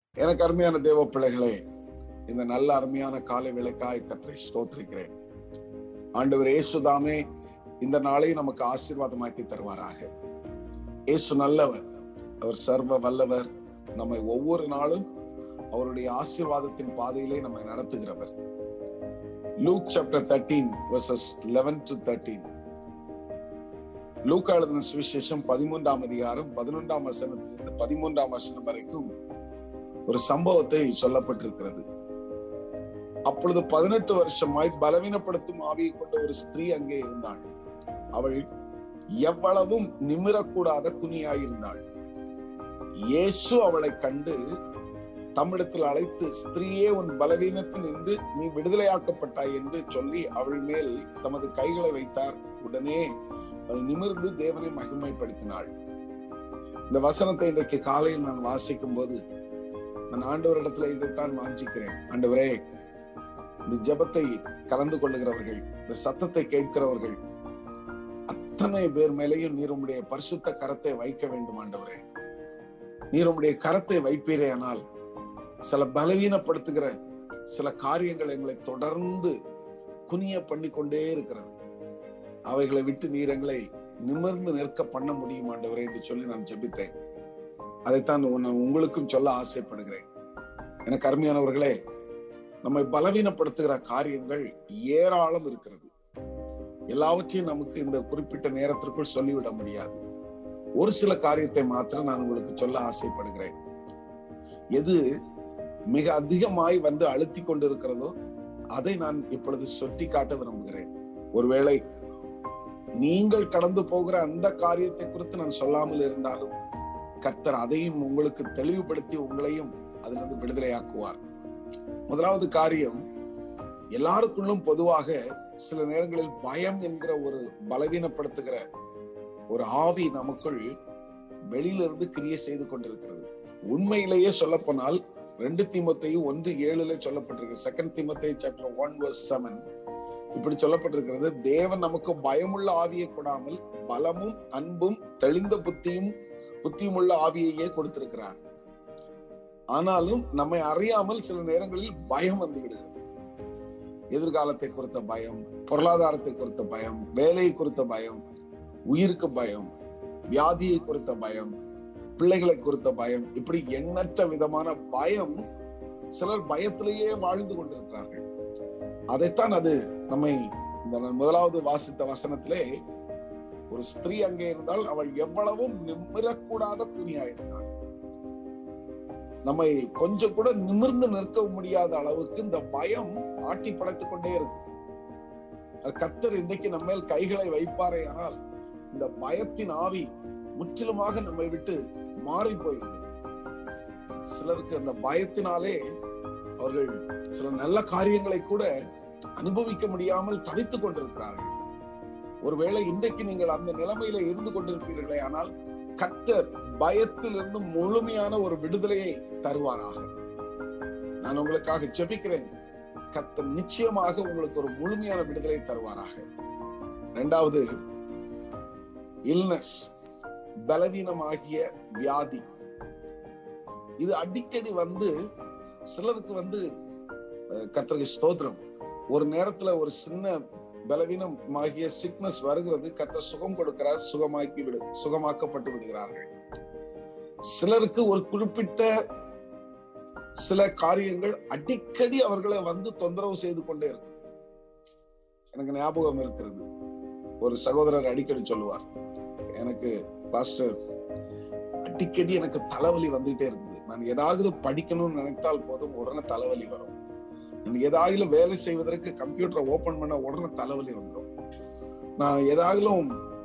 எனக்கு அருமையான தேவ பிள்ளைகளே இந்த நல்ல அருமையான காலை விளக்காய் கத்திரை ஸ்தோத்திரிக்கிறேன் ஆண்டவர் இயேசுதாமே இந்த நாளை நமக்கு ஆசீர்வாதமாக்கி தருவாராக இயேசு நல்லவர் அவர் சர்வ வல்லவர் நம்மை ஒவ்வொரு நாளும் அவருடைய ஆசீர்வாதத்தின் பாதையிலே நம்மை நடத்துகிறவர் Luke chapter thirteen verses eleven to thirteen லூக்கா எழுதின சுவிசேஷம் பதிமூன்றாம் அதிகாரம் பதினொன்றாம் வசனத்திலிருந்து பதிமூன்றாம் வசனம் வரைக்கும் ஒரு சம்பவத்தை சொல்லப்பட்டிருக்கிறது அப்பொழுது பதினெட்டு வருஷமாய் பலவீனப்படுத்தும் ஆவியை கொண்ட ஒரு ஸ்திரீ அங்கே இருந்தாள் அவள் எவ்வளவும் நிமிரக்கூடாத குனியாயிருந்தாள் இயேசு அவளை கண்டு தம்மிடத்தில் அழைத்து ஸ்திரீயே உன் பலவீனத்தில் நின்று நீ விடுதலையாக்கப்பட்டாய் என்று சொல்லி அவள் மேல் தமது கைகளை வைத்தார் உடனே அவள் நிமிர்ந்து தேவனை மகிமைப்படுத்தினாள் இந்த வசனத்தை இன்றைக்கு காலையில் நான் வாசிக்கும் போது நான் ஆண்டவரிடத்துல இதைத்தான் வாஞ்சிக்கிறேன் ஆண்டவரே இந்த ஜெபத்தை கலந்து கொள்ளுகிறவர்கள் இந்த சத்தத்தை கேட்கிறவர்கள் அத்தனை பேர் மேலேயும் நீர் உம்முடைய பரிசுத்த கரத்தை வைக்க வேண்டும் ஆண்டவரே நீர் உம்முடைய கரத்தை வைப்பீரே ஆனால் சில பலவீனப்படுத்துகிற சில காரியங்கள் எங்களை தொடர்ந்து குனிய பண்ணி கொண்டே இருக்கிறது அவைகளை விட்டு நீர் எங்களை நிமிர்ந்து நிற்க பண்ண முடியும் ஆண்டவரே என்று சொல்லி நான் ஜெபித்தேன் அதைத்தான் நான் உங்களுக்கும் சொல்ல ஆசைப்படுகிறேன் எனக்கு அருமையானவர்களே நம்மை பலவீனப்படுத்துகிற காரியங்கள் ஏராளம் இருக்கிறது எல்லாவற்றையும் நமக்கு இந்த குறிப்பிட்ட நேரத்திற்குள் சொல்லிவிட முடியாது ஒரு சில காரியத்தை மாத்திரம் நான் உங்களுக்கு சொல்ல ஆசைப்படுகிறேன் எது மிக அதிகமாய் வந்து அழுத்தி கொண்டிருக்கிறதோ அதை நான் இப்பொழுது சுட்டி காட்ட விரும்புகிறேன் ஒருவேளை நீங்கள் கடந்து போகிற அந்த காரியத்தை குறித்து நான் சொல்லாமல் இருந்தாலும் கர்த்தர் அதையும் உங்களுக்கு தெளிவுபடுத்தி உங்களையும் அதிலிருந்து விடுதலையாக்குவார் முதலாவது காரியம் எல்லாருக்குள்ளும் பொதுவாக சில நேரங்களில் பயம் என்கிற ஒரு பலவீனப்படுத்துகிற ஒரு ஆவி நமக்குள் வெளியிலிருந்து கிரியை செய்து கொண்டிருக்கிறது உண்மையிலேயே சொல்ல போனால் ரெண்டு தீமத்தையும் ஒன்று ஏழுல சொல்லப்பட்டிருக்கு செகண்ட் தீமத்தை சாப்டர் ஒன் வர்ஸ் செவன் இப்படி சொல்லப்பட்டிருக்கிறது தேவன் நமக்கு பயமுள்ள ஆவியை கொடாமல் பலமும் அன்பும் தெளிந்த புத்தியும் புத்தியும் உள்ள ஆவியையே கொடுத்திருக்கிறார் ஆனாலும் நம்மை அறியாமல் சில நேரங்களில் பயம் வந்து விடுகிறது எதிர்காலத்தை குறித்த பயம் பொருளாதாரத்தை குறித்த பயம் வேலையை குறித்த பயம் உயிருக்கு பயம் வியாதியை குறித்த பயம் பிள்ளைகளை குறித்த பயம் இப்படி எண்ணற்ற விதமான பயம் சிலர் பயத்திலேயே வாழ்ந்து கொண்டிருக்கிறார்கள் அதைத்தான் அது நம்மை இந்த முதலாவது வாசித்த வசனத்திலே ஒரு ஸ்திரீ அங்கே இருந்தால் அவள் எவ்வளவும் நிமிரக்கூடாத குனியாயிருந்தாள் நம்மை கொஞ்சம் கூட நிமிர்ந்து நிற்க முடியாத அளவுக்கு இந்த பயம் ஆட்டி படைத்துக் கொண்டே இருக்கும் கர்த்தர் இன்றைக்கு நம்ம மேல் கைகளை வைப்பாரே ஆனால் இந்த பயத்தின் ஆவி முற்றிலுமாக நம்மை விட்டு மாறி போய்விடும் சிலருக்கு அந்த பயத்தினாலே அவர்கள் சில நல்ல காரியங்களை கூட அனுபவிக்க முடியாமல் தவித்துக் கொண்டிருக்கிறார்கள் ஒருவேளை இன்றைக்கு நீங்கள் அந்த நிலைமையில இருந்து கொண்டிருப்பீர்களே ஆனால் கர்த்தர் பயத்திலிருந்து முழுமையான ஒரு விடுதலையை தருவாராக நான் உங்களுக்காக ஜெபிக்கிறேன் கர்த்தர் நிச்சயமாக உங்களுக்கு ஒரு முழுமையான விடுதலை தருவாராக இரண்டாவது இல்னஸ் பலவீனமாகிய வியாதி இது அடிக்கடி வந்து சிலருக்கு வந்து கர்த்தருக்கு ஸ்தோத்திரம் ஒரு நேரத்துல ஒரு சின்ன பலவீனம் ஆகிய சிக்னஸ் வருகிறது கத்த சுகம் கொடுக்கிறார் சுகமாக்கி விடு சுகமாக்கப்பட்டு விடுகிறார்கள் சிலருக்கு ஒரு குறிப்பிட்ட சில காரியங்கள் அடிக்கடி அவர்களை வந்து தொந்தரவு செய்து கொண்டே இருக்கும் எனக்கு ஞாபகம் இருக்கிறது ஒரு சகோதரர் அடிக்கடி சொல்லுவார் எனக்கு பாஸ்டர் அடிக்கடி எனக்கு தலைவலி வந்துகிட்டே இருக்குது நான் ஏதாவது படிக்கணும்னு நினைத்தால் போதும் உடனே தலைவலி வரும் ஏதாவது வேலை செய்வதற்கு கம்ப்யூட்டரை ஓபன் பண்ண உடனே தலைவலி வந்துடும் நான் ஏதாகலும்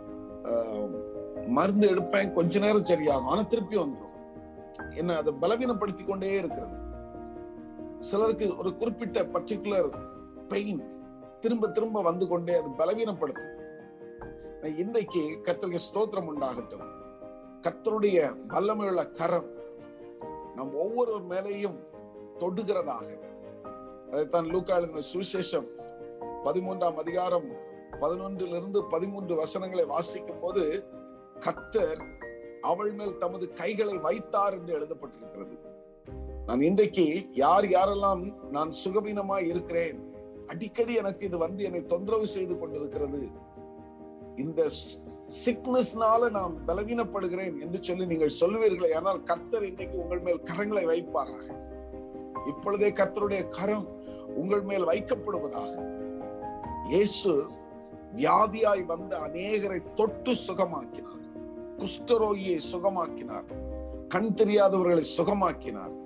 மருந்து எடுப்பேன் கொஞ்ச நேரம் சரியாகும் ஆனா திருப்பி வந்துடும் என்ன அதை பலவீனப்படுத்தி கொண்டே இருக்கிறது சிலருக்கு ஒரு குறிப்பிட்ட பர்டிகுலர் பெயின் திரும்ப திரும்ப வந்து கொண்டே அது பலவீனப்படுத்தும் இன்றைக்கு கர்த்தருக்கு ஸ்தோத்திரம் உண்டாகட்டும் கர்த்தருடைய வல்லமையுள்ள கரம் நம் ஒவ்வொரு மேலையும் தொடுகிறதாக அதைத்தான் லூக்கா எழுதின சுவிசேஷம் பதிமூன்றாம் அதிகாரம் பதினொன்றிலிருந்து பதிமூன்று வசனங்களை வாசிக்கும் போது கத்தர் அவள் மேல் தமது கைகளை வைத்தார் என்று எழுதப்பட்டிருக்கிறது நான் இன்றைக்கு யார் யாரெல்லாம் நான் சுகவீனமாய் இருக்கிறேன் அடிக்கடி எனக்கு இது வந்து என்னை தொந்தரவு செய்து கொண்டிருக்கிறது இந்த சிக்னஸ்னால நான் பலவீனப்படுகிறேன் என்று சொல்லி நீங்கள் சொல்லுவீர்களே ஆனால் கர்த்தர் இன்றைக்கு உங்கள் மேல் கரங்களை வைப்பாராக இப்பொழுதே கர்த்தருடைய கரம் உங்கள் மேல் வைக்கப்படுவதாக இயேசு வியாதியாய் வந்த அநேகரை தொட்டு சுகமாக்கினார் குஷ்டரோகியை சுகமாக்கினார் கண் தெரியாதவர்களை சுகமாக்கினார்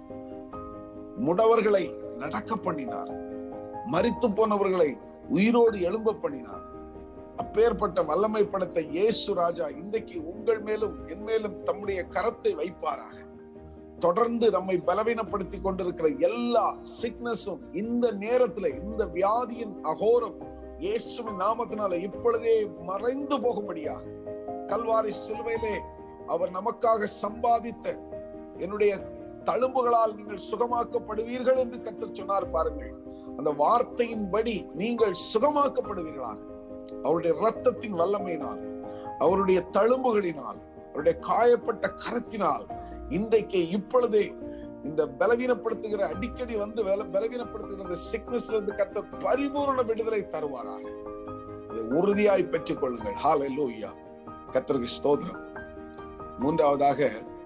முடவர்களை நடக்க பண்ணினார் மரித்து போனவர்களை உயிரோடு எழும்ப பண்ணினார் அப்பேற்பட்ட வல்லமை படைத்த இயேசு ராஜா இன்றைக்கு உங்கள் மேலும் என் மேலும் தம்முடைய கரத்தை வைப்பாராக தொடர்ந்து நம்மை பலவீனப்படுத்தி கொண்டிருக்கிற எல்லா சிக்னஸும் இந்த நேரத்துல இந்த வியாதியின் அகோரம் இயேசுவின் நாமத்தினால இப்பொழுதே மறைந்து போகும்படியாக கல்வாரி சிலுவையிலே அவர் நமக்காக சம்பாதித்த என்னுடைய தழும்புகளால் நீங்கள் சுகமாக்கப்படுவீர்கள் என்று கர்த்தர் சொன்னார் பாருங்கள் அந்த வார்த்தையின்படி நீங்கள் சுகமாக்கப்படுவீர்களாக அவருடைய ரத்தத்தின் வல்லமையினால் அவருடைய தழும்புகளினால் அவருடைய காயப்பட்ட கரத்தினால் இன்றைக்கு இப்பொழுதே இந்த பலவீனப்படுத்துகிற அடிக்கடி வந்து வேல- பலவீனப்படுத்துகிற இந்த சிக்னஸ்ல இருந்து கர்த்தர் பரிபூரண விடுதலை தருவாராக இதை உறுதியாய் பெற்றுக் கொள்ளுங்கள் ஹalleluya கர்த்தருக்கு ஸ்தோத்திரம் மூன்றாவதாக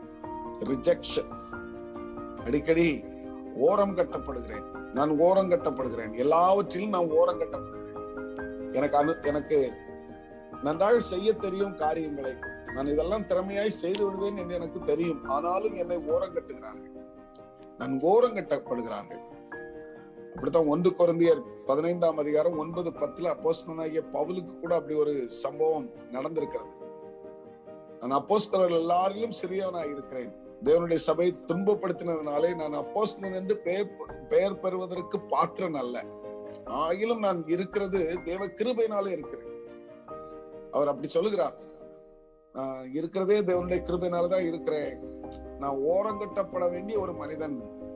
ரிஜெக்ஷன் அடிக்கடி ஓரம் கட்டப்படுகிறேன் நான் ஓரம் கட்டப்படுகிறேன் எல்லாவற்றிலும் நான் ஓரம் கட்டப்படுகிறேன் எனக்கு அனு எனக்கு நன்றாக செய்ய தெரியும் காரியங்களை நான் இதெல்லாம் திறமையாய் செய்து விடுவேன் என்று எனக்கு தெரியும் ஆனாலும் என்னை ஓரம் கட்டுகிறார்கள் நான் ஓரம் கட்டப்படுகிறார்கள் அப்படித்தான் ஒன்று குழந்தையர் பதினைந்தாம் அதிகாரம் ஒன்பது பத்துல அப்போஸ்தலனாகிய பவுலுக்கு கூட அப்படி ஒரு சம்பவம் நடந்திருக்கிறது நான் அப்போஸ்தலர்கள் எல்லாரிலும் சிறியவனாய் இருக்கிறேன் தேவனுடைய சபை துன்பப்படுத்தினதுனாலே நான் அப்போஸ்தலன் என்று பெயர் பெயர் பெறுவதற்கு பாத்திரன் அல்ல ஆகிலும் நான் இருக்கிறது தேவ கிருபையினாலே இருக்கிறேன் அவர் அப்படி சொல்லுகிறார் நான் இருக்கிறதே தேவனுடைய கிருபையினாலதான் இருக்கிறேன் நான் ஓரங்கட்டப்பட வேண்டிய ஒரு மனிதன்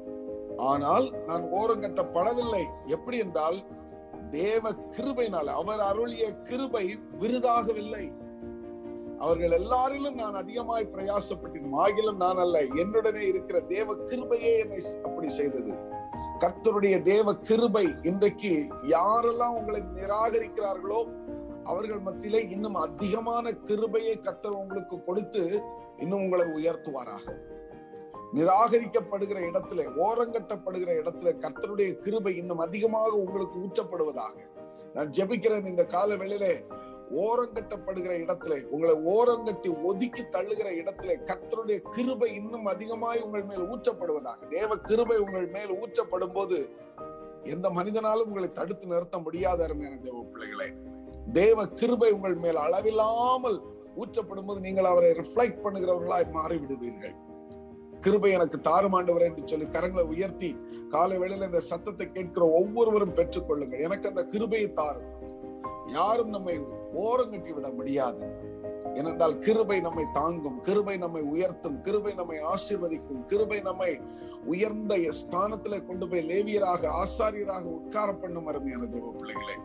ஆனால் நான் ஓரங்கட்டப்படவில்லை எப்படி என்றால் தேவ கிருபையினால் அவர் அருளிய கிருபை விருதாகவில்லை அவர்கள் எல்லாரிலும் நான் அதிகமாய் பிரயாசப்பட்டேன் ஆகிலும் நான் அல்ல என்னுடனே இருக்கிற தேவ கிருபையே என்னை அப்படி செய்தது கர்த்தருடைய தேவ கிருபை இன்றைக்கு யாரெல்லாம் உங்களை நிராகரிக்கிறார்களோ அவர்கள் மத்தியிலே இன்னும் அதிகமான கிருபையை கர்த்தர் உங்களுக்கு கொடுத்து இன்னும் உங்களை உயர்த்துவாராக நிராகரிக்கப்படுகிற இடத்துல ஓரங்கட்டப்படுகிற இடத்துல கர்த்தருடைய கிருபை இன்னும் அதிகமாக உங்களுக்கு ஊற்றப்படுவதாக நான் ஜெபிக்கிறேன் இந்த கால வேளையிலே ஓரங்கட்டப்படுகிற இடத்துல உங்களை ஓரங்கட்டி ஒதுக்கி தள்ளுகிற இடத்துல கர்த்தருடைய கிருபை இன்னும் அதிகமாய் உங்கள் மேல் ஊற்றப்படுவதாக தேவ கிருபை உங்கள் மேல் ஊற்றப்படும் போது எந்த மனிதனாலும் உங்களை தடுத்து நிறுத்த முடியாத அருமையான தேவ பிள்ளைகளே தேவ கிருபை உங்கள் மேல் அளவில்லாமல் ஊற்றப்படும் போது நீங்கள் அவரை ரிஃப்ளெக்ட் பண்ணுகிறவர்களாய் மாறி விடுவீர்கள் கிருபை எனக்கு தாறுமாண்டவர் என்று சொல்லி கரங்களை உயர்த்தி காலை வேளையில இந்த சத்தத்தை கேட்கிற ஒவ்வொருவரும் பெற்றுக்கொள்ளுங்கள் எனக்கு அந்த கிருபையை தாரும் யாரும் நம்மை ஓரங்கட்டி விட முடியாது ஏனென்றால் கிருபை நம்மை தாங்கும் கிருபை நம்மை உயர்த்தும் கிருபை நம்மை ஆசீர்வதிக்கும் கிருபை நம்மை உயர்ந்த ஸ்தானத்துல கொண்டு போய் லேவியராக ஆசாரியராக உட்கார பண்ணும் அருமையான தேவ பிள்ளைகளே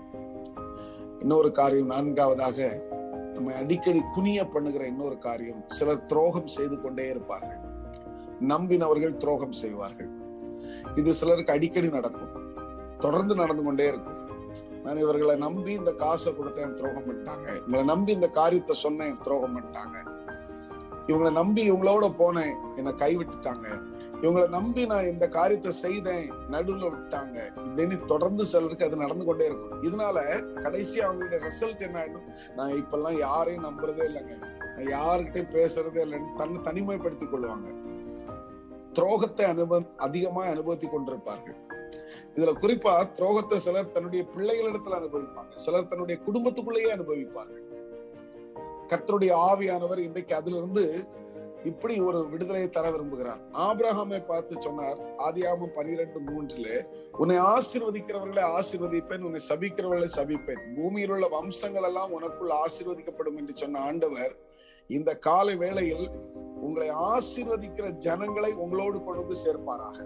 இன்னொரு காரியம் நான்காவதாக நம்மை அடிக்கடி குனிய பண்ணுகிற இன்னொரு காரியம் சிலர் துரோகம் செய்து கொண்டே இருப்பார்கள் நம்பினவர்கள் துரோகம் செய்வார்கள் இது சிலருக்கு அடிக்கடி நடக்கும் தொடர்ந்து நடந்து கொண்டே இருக்கும் நான் இவர்களை நம்பி இந்த காசை கொடுத்தேன் துரோகம் பண்ணிட்டாங்க இவங்களை நம்பி இந்த காரியத்தை சொன்னேன் துரோகம் பண்ணிட்டாங்க இவங்களை நம்பி இவங்களோட போனேன் என்னை கைவிட்டுட்டாங்க இவங்களை நம்பி நான் இந்த காரியத்தை செய்தேன் நடுவுல விட்டாங்க இப்படின்னு தொடர்ந்து சிலருக்கு அது நடந்து கொண்டே இருக்கும் இதனால கடைசி அவங்களுடைய ரிசல்ட் என்ன ஆயிடும் நான் இப்பெல்லாம் யாரையும் நம்புறதே இல்லைங்க நான் யாருக்கிட்டையும் பேசுறதே இல்லைன்னு தன்னை தனிமைப்படுத்திக் கொள்வாங்க துரோகத்தை அனுபவ அதிகமா அனுபவித்து கொண்டிருப்பார்கள் இதுல குறிப்பா துரோகத்தை சிலர் தன்னுடைய பிள்ளைகளிடத்துல அனுபவிப்பாங்க சிலர் தன்னுடைய குடும்பத்துக்குள்ளேயே அனுபவிப்பார்கள் கர்த்தருடைய ஆவியானவர் இன்றைக்கு அதிலிருந்து இப்படி ஒரு விடுதலையை தர விரும்புகிறார் ஆபிரகாமை பார்த்து சொன்னார் ஆதியாமம் பனிரெண்டு மூன்றுல உன்னை ஆசீர்வதிக்கிறவர்களை ஆசீர்வதிப்பேன் உன்னை சபிக்கிறவர்களை சபிப்பேன் பூமியில் உள்ள வம்சங்கள் எல்லாம் உனக்குள் ஆசீர்வதிக்கப்படும் என்று சொன்ன ஆண்டவர் இந்த காலை வேளையில் உங்களை ஆசீர்வதிக்கிற ஜனங்களை உங்களோடு கொண்டு வந்து சேர்ப்பாராக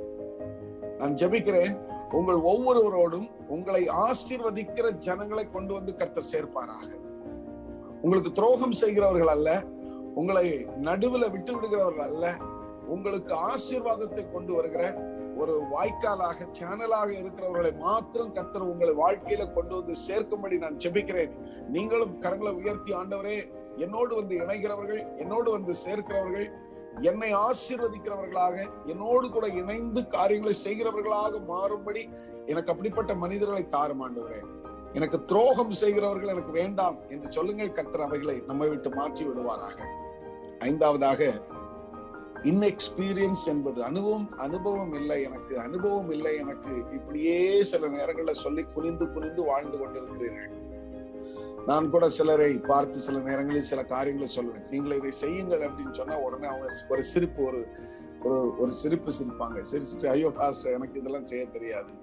நான் ஜெபிக்கிறேன் உங்கள் ஒவ்வொருவரோடும் உங்களை ஆசீர்வதிக்கிற ஜனங்களை கொண்டு வந்து கர்த்தர் சேர்ப்பாராக உங்களுக்கு துரோகம் செய்கிறவர்கள் அல்ல உங்களை நடுவுல விட்டு விடுகிறவர்கள் அல்ல உங்களுக்கு ஆசீர்வாதத்தை கொண்டு வருகிற ஒரு வாய்க்காலாக சேனலாக இருக்கிறவர்களை மாத்திரம் கர்த்தர் உங்களை வாழ்க்கையில கொண்டு வந்து சேர்க்கும்படி நான் செபிக்கிறேன் நீங்களும் கரங்களை உயர்த்தி ஆண்டவரே என்னோடு வந்து இணைகிறவர்கள் என்னோடு வந்து சேர்க்கிறவர்கள் என்னை ஆசீர்வதிக்கிறவர்களாக என்னோடு கூட இணைந்து காரியங்களை செய்கிறவர்களாக மாறும்படி எனக்கு அப்படிப்பட்ட மனிதர்களை தாரும் ஆண்டவரே எனக்கு துரோகம் செய்கிறவர்கள் எனக்கு வேண்டாம் என்று சொல்லுங்கள் கர்த்தர் அவைகளை நம்மை விட்டு மாற்றி விடுவாராக ஐந்தாவதாக இன்எக்ஸ்பீரியன்ஸ் என்பது அனுபவம் அனுபவம் இல்லை எனக்கு அனுபவம் இல்லை எனக்கு இப்படியே சில நேரங்களில் சொல்லி குனிந்து குனிந்து வாழ்ந்து கொண்டிருக்கிறீர்கள் நான் கூட சிலரை பார்த்து சில நேரங்களில் சில காரியங்களை சொல்லுவேன் நீங்கள் இதை செய்யுங்கள் அப்படின்னு சொன்னா உடனே அவங்க ஒரு சிரிப்பு ஒரு ஒரு ஒரு சிரிப்பு சிரிப்பாங்க சிரிச்சுட்டு ஐயோ பாஸ்டர் எனக்கு இதெல்லாம் செய்ய தெரியாது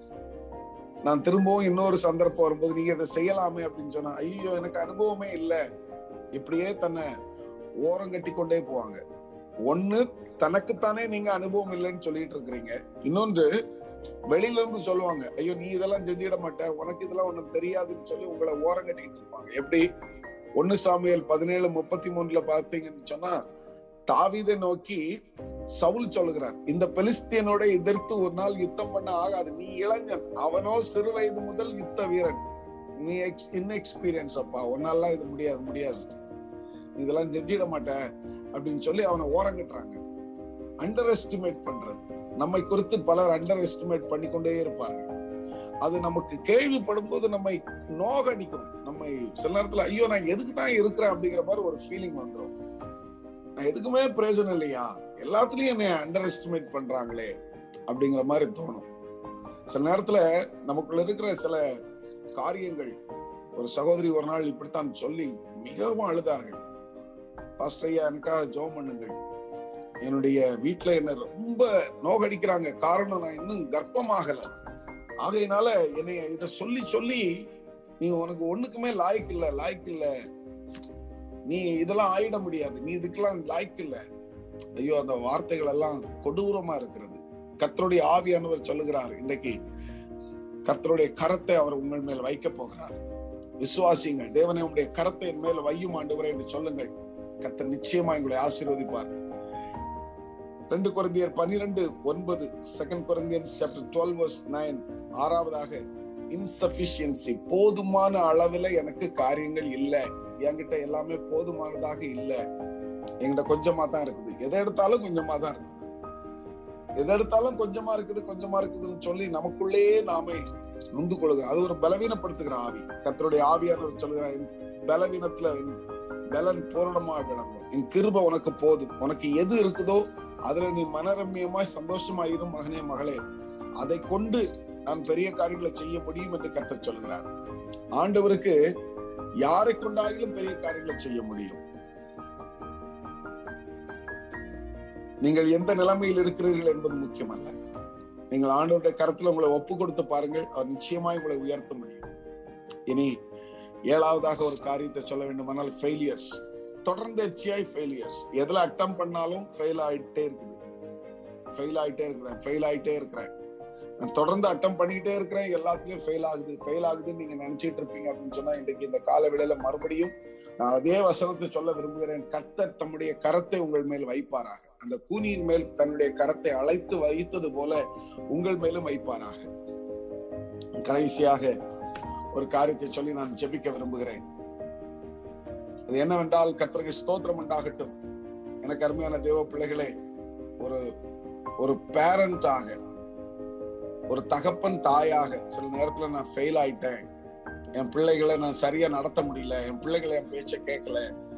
நான் திரும்பவும் இன்னொரு சந்தர்ப்பம் வரும்போது நீங்க இதை செய்யலாமே அப்படின்னு சொன்னா ஐயோ எனக்கு அனுபவமே இல்லை இப்படியே தன்னை ஓரம் கட்டி கொண்டே போவாங்க ஒண்ணு தனக்குத்தானே நீங்க அனுபவம் இல்லைன்னு சொல்லிட்டு இருக்கிறீங்க இன்னொன்று வெளியில இருந்து சொல்லுவாங்க ஐயோ நீ இதெல்லாம் செஞ்சிட மாட்ட உனக்கு இதெல்லாம் ஒண்ணும் தெரியாதுன்னு சொல்லி உங்களை ஓரம் கட்டிட்டு இருப்பாங்க எப்படி ஒன்னு சாமியல் பதினேழு முப்பத்தி மூணுல பார்த்தீங்கன்னு சொன்னா தாவீதை நோக்கி சவுல் சொல்லுகிறார் இந்த பெலிஸ்தியனோட எதிர்த்து ஒரு நாள் யுத்தம் பண்ண ஆகாது நீ இளைஞன் அவனோ சிறு வயது முதல் யுத்த வீரன் நீ இன்எக்ஸ்பீரியன்ஸ் அப்பா உன்னாலாம் இது முடியாது முடியாது நீ இதெல்லாம் செஞ்சிட மாட்ட அப்படின்னு சொல்லி அவனை ஓரம் கட்டுறாங்க அண்டர் எஸ்டிமேட் பண்றது நம்மை குறித்து பலர் அண்டர் எஸ்டிமேட் பண்ணிக்கொண்டே இருப்பார்கள் அது நமக்கு கேள்விப்படும் போது நம்மை நோகடிக்கும் நம்மை சில நேரத்துல ஐயோ நான் எதுக்கு தான் இருக்கிறேன் அப்படிங்கிற மாதிரி ஒரு ஃபீலிங் வந்துடும் நான் எதுக்குமே பிரயோஜனம் இல்லையா எல்லாத்துலயும் என்னை அண்டர் எஸ்டிமேட் பண்றாங்களே அப்படிங்கிற மாதிரி தோணும் சில நேரத்துல நமக்குள்ள இருக்கிற சில காரியங்கள் ஒரு சகோதரி ஒரு நாள் இப்படித்தான் சொல்லி மிகவும் அழுதார்கள் பாஸ்டர் ஐயா எனக்காக ஜோம் பண்ணுங்கள் என்னுடைய வீட்டுல என்ன ரொம்ப நோகடிக்கிறாங்க காரணம் நான் இன்னும் கர்ப்பமாகல ஆகையினால என்னைய இத சொல்லி சொல்லி நீ உனக்கு ஒண்ணுக்குமே லாய்க்கு இல்ல லாய்க்கு இல்ல நீ இதெல்லாம் ஆயிட முடியாது நீ இதுக்கெல்லாம் லாய்க்கு இல்ல ஐயோ அந்த வார்த்தைகள் எல்லாம் கொடூரமா இருக்கிறது கர்த்தருடைய ஆவியானவர் சொல்லுகிறார் இன்னைக்கு கர்த்தருடைய கரத்தை அவர் உங்கள் மேல் வைக்க போகிறார் விசுவாசிங்கள் தேவனை உங்களுடைய கரத்தை என் மேல் வையும் ஆண்டவரே என்று சொல்லுங்கள் கர்த்தர் நிச்சயமா எங்களை ஆசீர்வதிப்பார் ரெண்டு குழந்தையர் பனிரெண்டு ஒன்பது செகண்ட் குழந்தையர் சாப்டர் டுவெல் வர்ஸ் நைன் ஆறாவதாக இன்சபிஷியன்சி போதுமான அளவுல எனக்கு காரியங்கள் இல்ல என்கிட்ட எல்லாமே போதுமானதாக இல்ல என்கிட்ட கொஞ்சமா தான் இருக்குது எதை எடுத்தாலும் கொஞ்சமா தான் இருக்குது எதை எடுத்தாலும் கொஞ்சமா இருக்குது கொஞ்சமா இருக்குதுன்னு சொல்லி நமக்குள்ளேயே நாமே நொந்து கொள்கிறோம் அது ஒரு பலவீனப்படுத்துகிற ஆவி கத்தருடைய ஆவியானவர் சொல்கிறார் என் பலவீனத்துல என் பலன் பூரணமா விளங்கும் என் கிருப உனக்கு போதும் உனக்கு எது இருக்குதோ அதுல நீ மனரம்யமாய் சந்தோஷமா இரு மகனே மகளே அதை கொண்டு நான் பெரிய காரியங்களை செய்ய முடியும் என்று கத்தர் சொல்கிறார் ஆண்டவருக்கு யாரை கொண்டாகிலும் பெரிய காரியங்களை செய்ய முடியும் நீங்கள் எந்த நிலைமையில் இருக்கிறீர்கள் என்பது முக்கியமல்ல நீங்கள் ஆண்டவருடைய கருத்துல உங்களை ஒப்பு கொடுத்து பாருங்கள் அவர் நிச்சயமாய் உங்களை உயர்த்த முடியும் இனி ஏழாவதாக ஒரு காரியத்தை சொல்ல வேண்டுமானால் ஃபெயிலியர்ஸ் தொடர்ந்தேர்ச்சியாய் ஃபெயிலியர்ஸ் எதுல அட்டம் பண்ணாலும் ஃபெயில் ஆயிட்டே இருக்குது ஃபெயில் ஆயிட்டே இருக்கிறேன் ஃபெயில் ஆயிட்டே இருக்கிறேன் நான் தொடர்ந்து அட்டம் பண்ணிக்கிட்டே இருக்கிறேன் எல்லாத்துலயும் ஃபெயில் ஆகுது ஃபெயில் ஆகுதுன்னு நீங்க நினைச்சிட்டு இருப்பீங்க அப்படின்னு சொன்னா இன்றைக்கு இந்த கால வேளையில மறுபடியும் நான் அதே வசனத்தை சொல்ல விரும்புகிறேன் கர்த்தர் தம்முடைய கரத்தை உங்கள் மேல் வைப்பாராக அந்த கூனியின் மேல் தன்னுடைய கரத்தை அழைத்து வைத்தது போல உங்கள் மேலும் வைப்பாராக கடைசியாக ஒரு காரியத்தை சொல்லி நான் ஜெபிக்க விரும்புகிறேன் அது என்னவென்றால் கர்த்தருக்கு ஸ்தோத்திரம் உண்டாகட்டும் எனக்கு அருமையான தேவ பிள்ளைகளே ஒரு ஒரு பேரண்டாக ஒரு தகப்பன் தாயாக சில நேரத்துல நான் ஃபெயில் ஆயிட்டேன் என் பிள்ளைகளை நான் சரியா நடத்த முடியல என் பிள்ளைகளை என் பேச்ச கேட்கல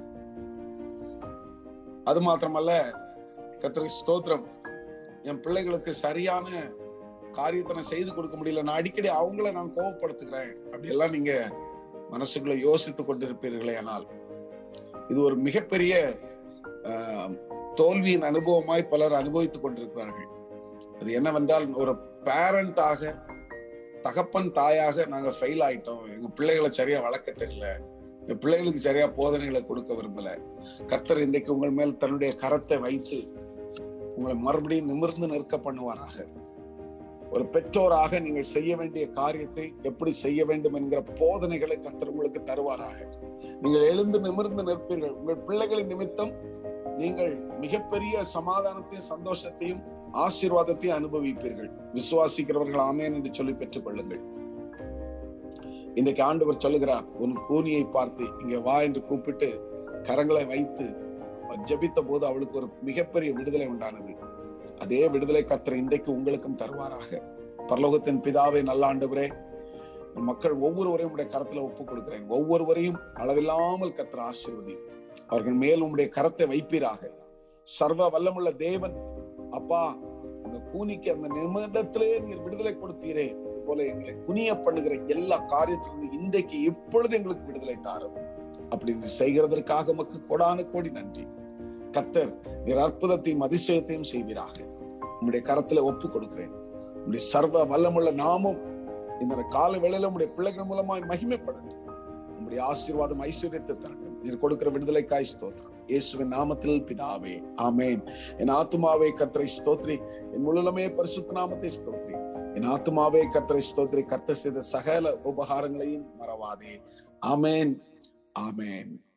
அது மாத்திரமல்ல கத்திரிக்கு ஸ்தோத்திரம் என் பிள்ளைகளுக்கு சரியான காரியத்தை நான் செய்து கொடுக்க முடியல நான் அடிக்கடி அவங்கள நான் கோவப்படுத்துகிறேன் அப்படி எல்லாம் நீங்க மனசுக்குள்ள யோசித்து கொண்டிருப்பீர்களே ஆனால் இது ஒரு மிகப்பெரிய ஆஹ், தோல்வியின் அனுபவமாய் பலர் அனுபவித்துக் கொண்டிருக்கிறார்கள் அது என்னவென்றால் ஒரு பேரண்டாக தகப்பன் தாயாக நாங்க ஃபெயில் ஆயிட்டோம் எங்க பிள்ளைகளை சரியா வளர்க்க தெரியல எங்க பிள்ளைகளுக்கு சரியா போதனைகளை கொடுக்க விரும்பல கர்த்தர் இன்றைக்கு உங்கள் மேல் தன்னுடைய கரத்தை வைத்து உங்களை மறுபடியும் நிமிர்ந்து நிற்க பண்ணுவாராக ஒரு பெற்றோராக நீங்கள் செய்ய வேண்டிய காரியத்தை எப்படி செய்ய வேண்டும் என்கிற போதனைகளை கர்த்தர் உங்களுக்கு தருவாராக நீங்கள் எழுந்து நிமிர்ந்து நிற்பீர்கள் உங்கள் பிள்ளைகளின் நிமித்தம் நீங்கள் மிகப்பெரிய சமாதானத்தையும் சந்தோஷத்தையும் ஆசீர்வாதத்தையும் அனுபவிப்பீர்கள் விசுவாசிக்கிறவர்கள் ஆமேன் என்று சொல்லி பெற்றுக் கொள்ளுங்கள் இன்றைக்கு ஆண்டவர் சொல்லுகிறார் உன் கூனியை பார்த்து இங்க வா என்று கூப்பிட்டு கரங்களை வைத்து ஜெபித்த போது அவளுக்கு ஒரு மிகப்பெரிய விடுதலை உண்டானது அதே விடுதலை கர்த்தர் இன்றைக்கு உங்களுக்கும் தருவாராக பரலோகத்தின் பிதாவே நல்ல ஆண்டவரே மக்கள் ஒவ்வொருவரையும் உடைய கரத்துல ஒப்பு கொடுக்கிறேன் ஒவ்வொருவரையும் அளவில்லாமல் கர்த்தர் ஆசீர்வதி அவர்கள் மேல் உம்முடைய கரத்தை வைப்பீராக சர்வ வல்லமுள்ள தேவன் அப்பா அந்த கூனிக்கு அந்த நிமிடத்திலே நீர் விடுதலை கொடுத்தீரே அது போல எங்களை குனிய பண்ணுகிற எல்லா காரியத்திலிருந்து இன்றைக்கு இப்பொழுது எங்களுக்கு விடுதலை தாரும் அப்படி நீர் செய்கிறதற்காக உமக்கு கொடான கோடி நன்றி கத்தர் நீர் அற்புதத்தையும் அதிசயத்தையும் செய்வீராக உம்முடைய கரத்துல ஒப்பு கொடுக்கிறேன் உம்முடைய சர்வ வல்லமுள்ள நாமும் இந்த கால வேளையில உம்முடைய பிள்ளைகள் மூலமாய் மகிமைப்படட்டும் உம்முடைய ஆசீர்வாதம் ஐஸ்வர்யத்தை தரட்டும் நீர் கொடுக்கிற விடுதலைக்காய் ஸ்தோத்திரம் இயேசுவின் நாமத்தில் பிதாவே ஆமேன் என் ஆத்துமாவே கர்த்தரை ஸ்தோத்ரி என் முழுலமே பரிசுத்த நாமத்தை ஸ்தோத்ரி என் ஆத்துமாவே கர்த்தரை ஸ்தோத்ரி கர்த்தர் செய்த சகல உபகாரங்களையும் மறவாதே ஆமேன் ஆமேன்